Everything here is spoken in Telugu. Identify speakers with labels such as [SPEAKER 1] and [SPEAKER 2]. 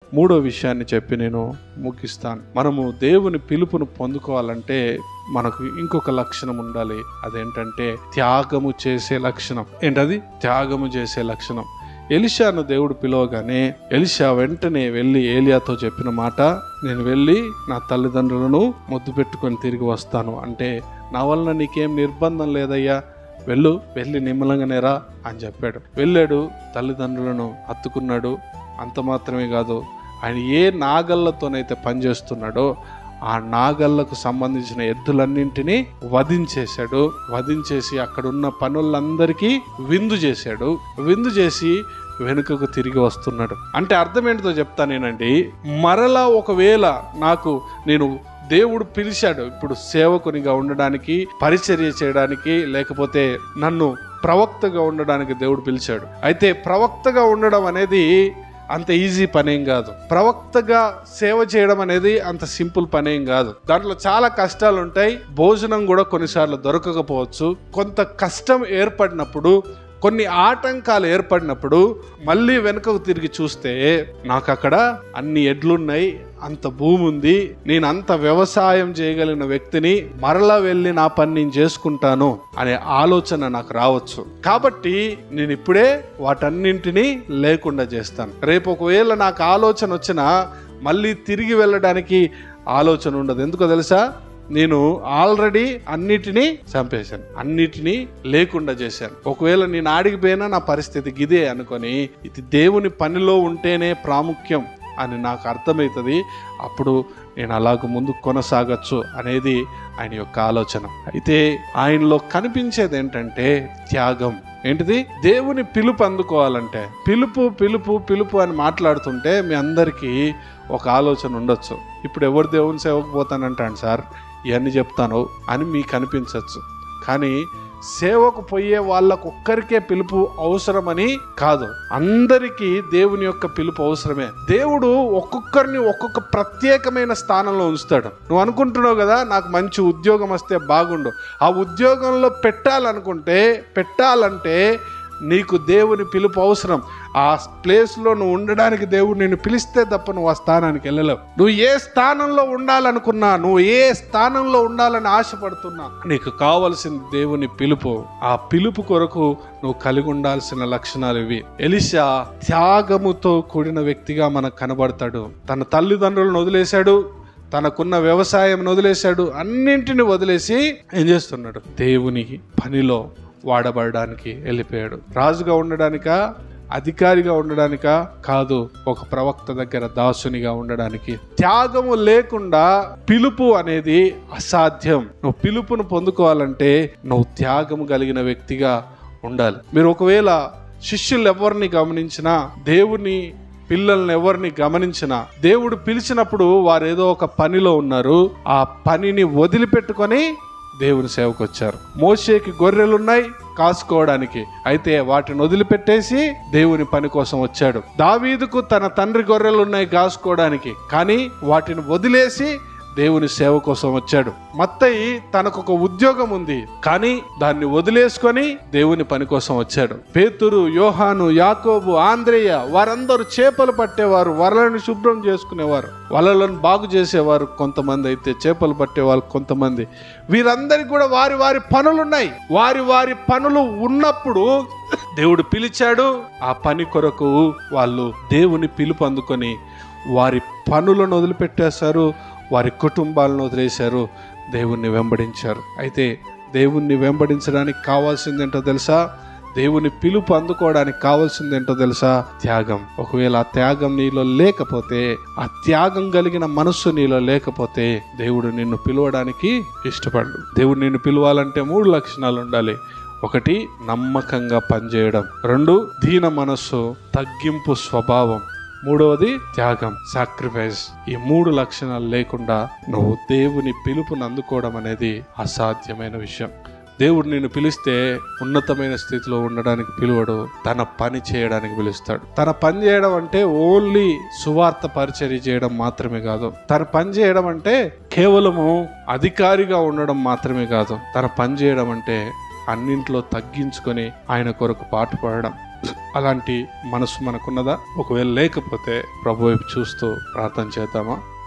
[SPEAKER 1] మూడో విషయాన్ని చెప్పి నేను ముగిస్తాను మనము దేవుని పిలుపును పొందుకోవాలంటే మనకు ఇంకొక లక్షణం ఉండాలి అదేంటంటే త్యాగము చేసే లక్షణం ఏంటది త్యాగము చేసే లక్షణం ఎలిషాను దేవుడు పిలవగానే ఎలిషా వెంటనే వెళ్ళి ఏలియాతో చెప్పిన మాట నేను వెళ్ళి నా తల్లిదండ్రులను ముద్దు పెట్టుకొని తిరిగి వస్తాను అంటే నా వలన నీకేం నిర్బంధం లేదయ్యా వెళ్ళు వెళ్ళి నిమ్మలంగానే రా అని చెప్పాడు వెళ్ళాడు తల్లిదండ్రులను హత్తుకున్నాడు అంత మాత్రమే కాదు ఆయన ఏ నాగళ్ళతోనైతే పనిచేస్తున్నాడో ఆ నాగళ్లకు సంబంధించిన ఎద్దులన్నింటినీ వధించేశాడు వధించేసి అక్కడున్న పనులందరికీ విందు చేశాడు విందు చేసి వెనుకకు తిరిగి వస్తున్నాడు అంటే అర్థం ఏంటిదో చెప్తానేనండి మరలా ఒకవేళ నాకు నేను దేవుడు పిలిచాడు ఇప్పుడు సేవకునిగా ఉండడానికి పరిచర్య చేయడానికి లేకపోతే నన్ను ప్రవక్తగా ఉండడానికి దేవుడు పిలిచాడు అయితే ప్రవక్తగా ఉండడం అనేది అంత ఈజీ పనేం కాదు ప్రవక్తగా సేవ చేయడం అనేది అంత సింపుల్ పనేం కాదు దాంట్లో చాలా కష్టాలు ఉంటాయి భోజనం కూడా కొన్నిసార్లు దొరకకపోవచ్చు కొంత కష్టం ఏర్పడినప్పుడు కొన్ని ఆటంకాలు ఏర్పడినప్పుడు మళ్ళీ వెనుకకు తిరిగి చూస్తే నాకు అక్కడ అన్ని ఎడ్లున్నాయి అంత భూమి ఉంది నేను అంత వ్యవసాయం చేయగలిగిన వ్యక్తిని మరలా వెళ్ళి నా పని నేను చేసుకుంటాను అనే ఆలోచన నాకు రావచ్చు కాబట్టి నేను ఇప్పుడే వాటన్నింటినీ లేకుండా చేస్తాను రేపు ఒకవేళ నాకు ఆలోచన వచ్చినా మళ్ళీ తిరిగి వెళ్ళడానికి ఆలోచన ఉండదు ఎందుకో తెలుసా నేను ఆల్రెడీ అన్నిటినీ చంపేశాను అన్నిటినీ లేకుండా చేశాను ఒకవేళ నేను ఆడిగిపోయినా నా పరిస్థితి గిదే అనుకొని ఇది దేవుని పనిలో ఉంటేనే ప్రాముఖ్యం అని నాకు అర్థమవుతుంది అప్పుడు నేను అలాగ ముందు కొనసాగచ్చు అనేది ఆయన యొక్క ఆలోచన అయితే ఆయనలో కనిపించేది ఏంటంటే త్యాగం ఏంటిది దేవుని పిలుపు అందుకోవాలంటే పిలుపు పిలుపు పిలుపు అని మాట్లాడుతుంటే మీ అందరికీ ఒక ఆలోచన ఉండొచ్చు ఇప్పుడు ఎవరు దేవుని సేవకు పోతానంటాను సార్ ఇవన్నీ చెప్తాను అని మీకు అనిపించవచ్చు కానీ సేవకు పోయే వాళ్ళకు ఒక్కరికే పిలుపు అవసరమని కాదు అందరికీ దేవుని యొక్క పిలుపు అవసరమే దేవుడు ఒక్కొక్కరిని ఒక్కొక్క ప్రత్యేకమైన స్థానంలో ఉంచుతాడు నువ్వు అనుకుంటున్నావు కదా నాకు మంచి ఉద్యోగం వస్తే బాగుండు ఆ ఉద్యోగంలో పెట్టాలనుకుంటే పెట్టాలంటే నీకు దేవుని పిలుపు అవసరం ఆ ప్లేస్లో నువ్వు ఉండడానికి దేవుడు నిన్ను పిలిస్తే తప్ప నువ్వు ఆ స్థానానికి వెళ్ళలేవు నువ్వు ఏ స్థానంలో ఉండాలనుకున్నా నువ్వు ఏ స్థానంలో ఉండాలని ఆశపడుతున్నా నీకు కావలసిన దేవుని పిలుపు ఆ పిలుపు కొరకు నువ్వు కలిగి ఉండాల్సిన లక్షణాలు ఇవి ఎలిషా త్యాగముతో కూడిన వ్యక్తిగా మనకు కనబడతాడు తన తల్లిదండ్రులను వదిలేశాడు తనకున్న వ్యవసాయం వదిలేశాడు అన్నింటిని వదిలేసి ఏం చేస్తున్నాడు దేవుని పనిలో వాడబడడానికి వెళ్ళిపోయాడు రాజుగా ఉండడానిక అధికారిగా ఉండడానిక కాదు ఒక ప్రవక్త దగ్గర దాసునిగా ఉండడానికి త్యాగము లేకుండా పిలుపు అనేది అసాధ్యం నువ్వు పిలుపును పొందుకోవాలంటే నువ్వు త్యాగము కలిగిన వ్యక్తిగా ఉండాలి మీరు ఒకవేళ శిష్యులు ఎవరిని గమనించినా దేవుని పిల్లల్ని ఎవరిని గమనించినా దేవుడు పిలిచినప్పుడు వారు ఏదో ఒక పనిలో ఉన్నారు ఆ పనిని వదిలిపెట్టుకొని దేవుని సేవకు వచ్చారు మోషేకి గొర్రెలున్నాయి కాసుకోవడానికి అయితే వాటిని వదిలిపెట్టేసి దేవుని పని కోసం వచ్చాడు దావీదుకు తన తండ్రి గొర్రెలు ఉన్నాయి కాసుకోవడానికి కానీ వాటిని వదిలేసి దేవుని సేవ కోసం వచ్చాడు మత్తయి తనకు ఒక ఉద్యోగం ఉంది కానీ దాన్ని వదిలేసుకొని దేవుని పని కోసం వచ్చాడు పేతురు యోహాను యాకోబు ఆంధ్రేయ వారందరూ చేపలు పట్టేవారు వలలను శుభ్రం చేసుకునేవారు వలలను బాగు చేసేవారు కొంతమంది అయితే చేపలు పట్టేవారు కొంతమంది వీరందరికి కూడా వారి వారి పనులు ఉన్నాయి వారి వారి పనులు ఉన్నప్పుడు దేవుడు పిలిచాడు ఆ పని కొరకు వాళ్ళు దేవుని పిలుపు అందుకొని వారి పనులను వదిలిపెట్టేశారు వారి కుటుంబాలను వదిలేశారు దేవుణ్ణి వెంబడించారు అయితే దేవుణ్ణి వెంబడించడానికి కావాల్సిందేంటో తెలుసా దేవుని పిలుపు అందుకోవడానికి కావాల్సిందేంటో తెలుసా త్యాగం ఒకవేళ ఆ త్యాగం నీలో లేకపోతే ఆ త్యాగం కలిగిన మనస్సు నీలో లేకపోతే దేవుడు నిన్ను పిలవడానికి ఇష్టపడు దేవుడు నిన్ను పిలవాలంటే మూడు లక్షణాలు ఉండాలి ఒకటి నమ్మకంగా పనిచేయడం రెండు దీన మనస్సు తగ్గింపు స్వభావం మూడవది త్యాగం సాక్రిఫైస్ ఈ మూడు లక్షణాలు లేకుండా నువ్వు దేవుని పిలుపుని అందుకోవడం అనేది అసాధ్యమైన విషయం దేవుడు నిన్ను పిలిస్తే ఉన్నతమైన స్థితిలో ఉండడానికి పిలువడు తన పని చేయడానికి పిలుస్తాడు తన పని చేయడం అంటే ఓన్లీ సువార్త పరిచర్య చేయడం మాత్రమే కాదు తన పని చేయడం అంటే కేవలము అధికారిగా ఉండడం మాత్రమే కాదు తన పని చేయడం అంటే అన్నింట్లో తగ్గించుకొని ఆయన కొరకు పాటుపడడం అలాంటి మనసు మనకున్నదా ఒకవేళ లేకపోతే ప్రభు వైపు చూస్తూ ప్రార్థన చేద్దామా